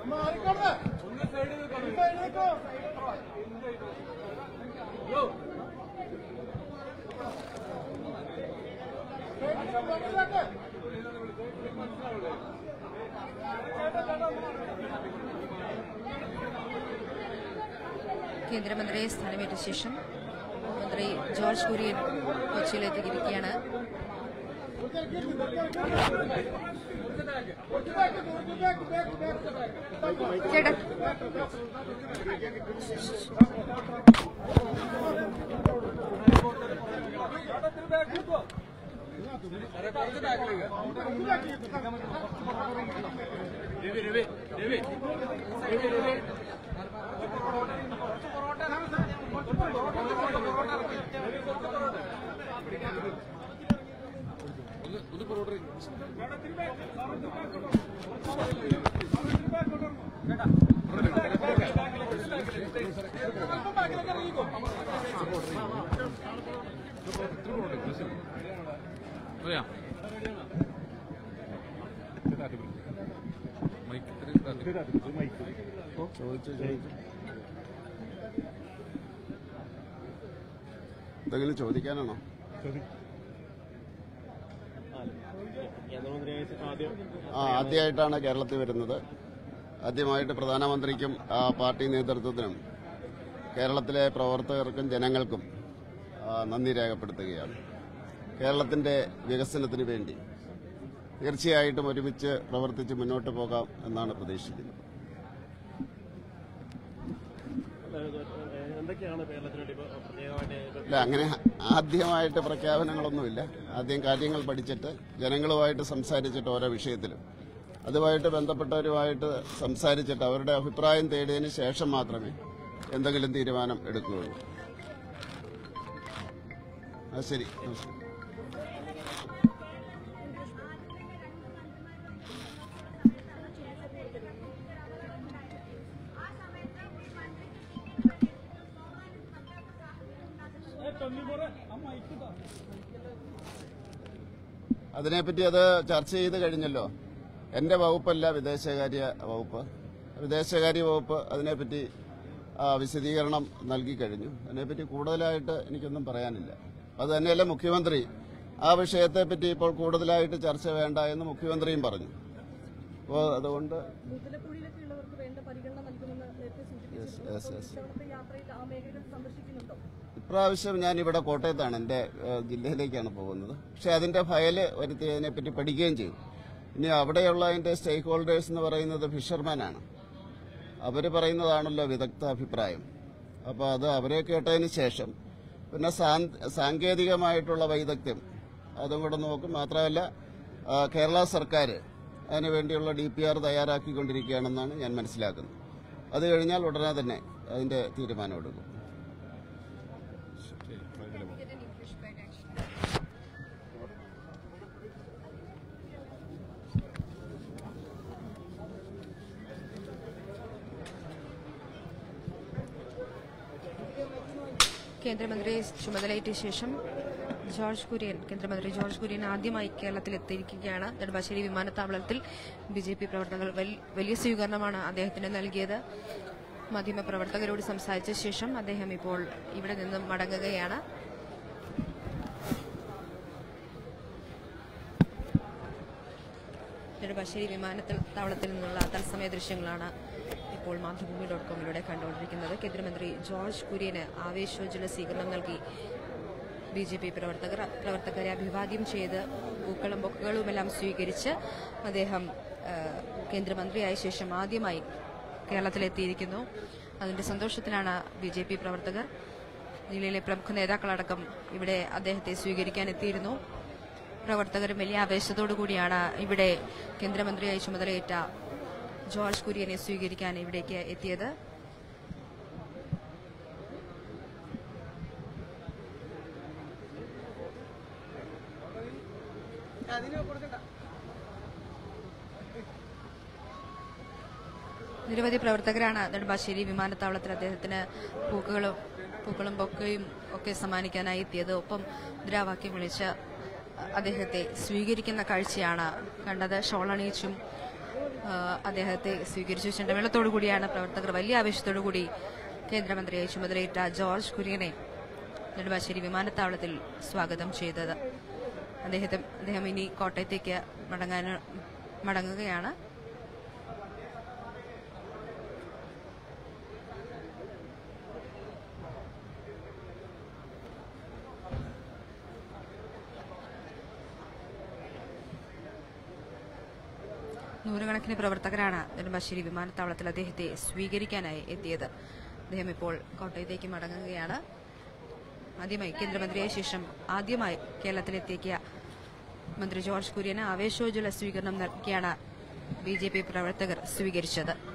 കേന്ദ്രമന്ത്രിയെ സ്ഥാനമേറ്റ ശേഷം മന്ത്രി ജോർജ് കുര്യൻ കൊച്ചിയിലേക്ക് ഇരിക്കുകയാണ് ചേട്ടാ അറിയാം മൈക്ക് ഇത്തിരി ഇതാക്കി. എന്തെങ്കിലും ചോദിക്കാനാണോ ആ ആദ്യമായിട്ടാണ് കേരളത്തിൽ വരുന്നത് ആദ്യമായിട്ട് പ്രധാനമന്ത്രിക്കും ആ പാർട്ടി നേതൃത്വത്തിനും കേരളത്തിലെ പ്രവർത്തകർക്കും ജനങ്ങൾക്കും ആ, നന്ദി രേഖപ്പെടുത്തുകയാണ് കേരളത്തിന്റെ വികസനത്തിന് വേണ്ടി തീർച്ചയായിട്ടും ഒരുമിച്ച് പ്രവർത്തിച്ച് മുന്നോട്ട് പോകാം എന്നാണ് പ്രതീക്ഷിക്കുന്നത് എന്തൊക്കെയാണ് കേരളത്തിന് വേണ്ടി ഇപ്പൊ പ്രത്യേകമായിട്ട് ഇപ്പൊ അല്ല അങ്ങനെ ആദ്യമായിട്ട് പ്രഖ്യാപനങ്ങളൊന്നുമില്ല ആദ്യം കാര്യങ്ങൾ പഠിച്ചിട്ട് ജനങ്ങളുമായിട്ട് സംസാരിച്ചിട്ട് ഓരോ വിഷയത്തിലും അതുമായിട്ട് ബന്ധപ്പെട്ടവരുമായിട്ട് സംസാരിച്ചിട്ട് അവരുടെ അഭിപ്രായം തേടിയതിന് ശേഷം മാത്രമേ എന്തെങ്കിലും തീരുമാനം എടുക്കുകയുള്ളൂ ആ ശരി നമസ്കാരം അതിനെപ്പറ്റി അത് ചർച്ച ചെയ്ത് കഴിഞ്ഞല്ലോ എന്റെ വകുപ്പല്ല വിദേശകാര്യ വകുപ്പ് വിദേശകാര്യ വകുപ്പ് അതിനെപ്പറ്റി ആ, വിശദീകരണം നൽകി കഴിഞ്ഞു അതിനെപ്പറ്റി കൂടുതലായിട്ട് എനിക്കൊന്നും പറയാനില്ല അത് തന്നെയല്ല മുഖ്യമന്ത്രി ആ വിഷയത്തെപ്പറ്റി ഇപ്പോൾ കൂടുതലായിട്ട് ചർച്ച വേണ്ട എന്ന് മുഖ്യമന്ത്രിയും പറഞ്ഞു അപ്പോൾ അതുകൊണ്ട് മുതലക്കുഴിയിലൊക്കെ ഉള്ളവർക്ക് വേണ്ട പരിഗണന നൽകുമെന്ന് നേരത്തെ Yes, സൂചിപ്പിച്ചിരുന്നു yes, അപ്പോൾ yes. ഇത്തവണത്തെ യാത്രയിൽ ആ മേഖലകൾ സന്ദർശിക്കുന്നുണ്ടോ ഇപ്രാവശ്യം ഞാൻ ഇവിടെ കോട്ടയത്താണ് എൻ്റെ ഏഹ്, ജില്ലയിലേക്കാണ് പോകുന്നത് പക്ഷെ അതിന്റെ ഫയല് വരുത്തിയതിനെ പറ്റി പഠിക്കുകയും ചെയ്തു ഇനി അവിടെയുള്ള അതിന്റെ സ്റ്റേക്ക് ഹോൾഡേഴ്സ് എന്ന് പറയുന്നത് ഫിഷർമാനാണ് അവർ പറയുന്നതാണല്ലോ വിദഗ്ധ അഭിപ്രായം അപ്പോൾ അത് അവരെ കേട്ടതിന് ശേഷം പിന്നെ സാൻ- സാങ്കേതികമായിട്ടുള്ള വൈദഗ്ധ്യം അതും കൂടെ നോക്കും മാത്രമല്ല ആ, കേരള സർക്കാർ അതിനു വേണ്ടിയുള്ള ഡി പി ആർ തയ്യാറാക്കിക്കൊണ്ടിരിക്കുകയാണെന്നാണ് ഞാൻ മനസ്സിലാക്കുന്നത് അത് കഴിഞ്ഞാൽ ഉടനെ തന്നെ അതിന്റെ തീരുമാനമെടുക്കും കേന്ദ്രമന്ത്രിയെ ചുമതലയേറ്റ ശേഷം ജോർജ് കുര്യൻ കേന്ദ്രമന്ത്രി ജോർജ് കുര്യൻ ആദ്യമായി കേരളത്തിൽ എത്തിയിരിക്കുകയാണ് നെടുമ്പാശ്ശേരി വിമാനത്താവളത്തിൽ ബി ജെ പി പ്രവർത്തകർ വൽ- വലിയ സ്വീകരണമാണ് അദ്ദേഹത്തിന് നൽകിയത് മാധ്യമപ്രവർത്തകരോട് സംസാരിച്ച ശേഷം അദ്ദേഹം ഇപ്പോൾ ഇവിടെ നിന്നും മടങ്ങുകയാണ് നെടുമ്പാശ്ശേരി വിമാനത്താവളത്തിൽ നിന്നുള്ള തത്സമയ ദൃശ്യങ്ങളാണ് ഇപ്പോൾ മാതൃഭൂമി ഡോട്ട് കോമിലൂടെ കണ്ടുകൊണ്ടിരിക്കുന്നത് കേന്ദ്രമന്ത്രി ജോർജ് കുര്യന് ആവേശോജ്വല സ്വീകരണം നൽകി ബി ജെ പി പ്രവർത്തകർ പ്രവർത്തകരെ അഭിവാദ്യം ചെയ്ത് പൂക്കളും ബൊക്കുകളുമെല്ലാം സ്വീകരിച്ച് അദ്ദേഹം ആ, കേന്ദ്രമന്ത്രിയായ ശേഷം ആദ്യമായി കേരളത്തിലെത്തിയിരിക്കുന്നു അതിന്റെ സന്തോഷത്തിലാണ് ബി ജെ പി പ്രവർത്തകർ ജില്ലയിലെ പ്രമുഖ നേതാക്കളടക്കം ഇവിടെ അദ്ദേഹത്തെ സ്വീകരിക്കാൻ എത്തിയിരുന്നു പ്രവർത്തകരും വലിയ ആവേശത്തോടു കൂടിയാണ് ഇവിടെ കേന്ദ്രമന്ത്രിയായി ചുമതലയേറ്റ ജോർജ് കുര്യനെ സ്വീകരിക്കാൻ ഇവിടേക്ക് എത്തിയത് നിരവധി പ്രവർത്തകരാണ് നെടുമ്പാശ്ശേരി വിമാനത്താവളത്തിൽ അദ്ദേഹത്തിന് പൂക്കളും പൂക്കളും ബൊക്കയും ഒക്കെ സമ്മാനിക്കാനായി എത്തിയത് ഒപ്പം മുദ്രാവാക്യം വിളിച്ച് അദ്ദേഹത്തെ സ്വീകരിക്കുന്ന കാഴ്ചയാണ് കണ്ടത് ഷോളണിയിച്ചും ആ, അദ്ദേഹത്തെ സ്വീകരിച്ചു ചെണ്ടമേളത്തോടു കൂടിയാണ് പ്രവർത്തകർ വലിയ ആവേശത്തോടു കൂടി കേന്ദ്രമന്ത്രിയായി ചുമതലയേറ്റ ജോർജ് കുര്യനെ നെടുമ്പാശ്ശേരി വിമാനത്താവളത്തിൽ സ്വാഗതം ചെയ്തത് അദ്ദേഹത്തെ അദ്ദേഹം ഇനി കോട്ടയത്തേക്ക് മടങ്ങാൻ മടങ്ങുകയാണ് നൂറുകണക്കിന് പ്രവർത്തകരാണ് നെടുമ്പാശ്ശേരി വിമാനത്താവളത്തിൽ അദ്ദേഹത്തെ സ്വീകരിക്കാനായി എത്തിയത് അദ്ദേഹം ഇപ്പോൾ കോട്ടയത്തേക്ക് മടങ്ങുകയാണ് ആദ്യമായി കേന്ദ്രമന്ത്രിയായ ശേഷം ആദ്യമായി കേരളത്തിലെത്തിയ മന്ത്രി ജോർജ് കുര്യന് ആവേശോജ്വല സ്വീകരണം നൽകിയാണ് ബി ജെ പി പ്രവർത്തകർ സ്വീകരിച്ചത്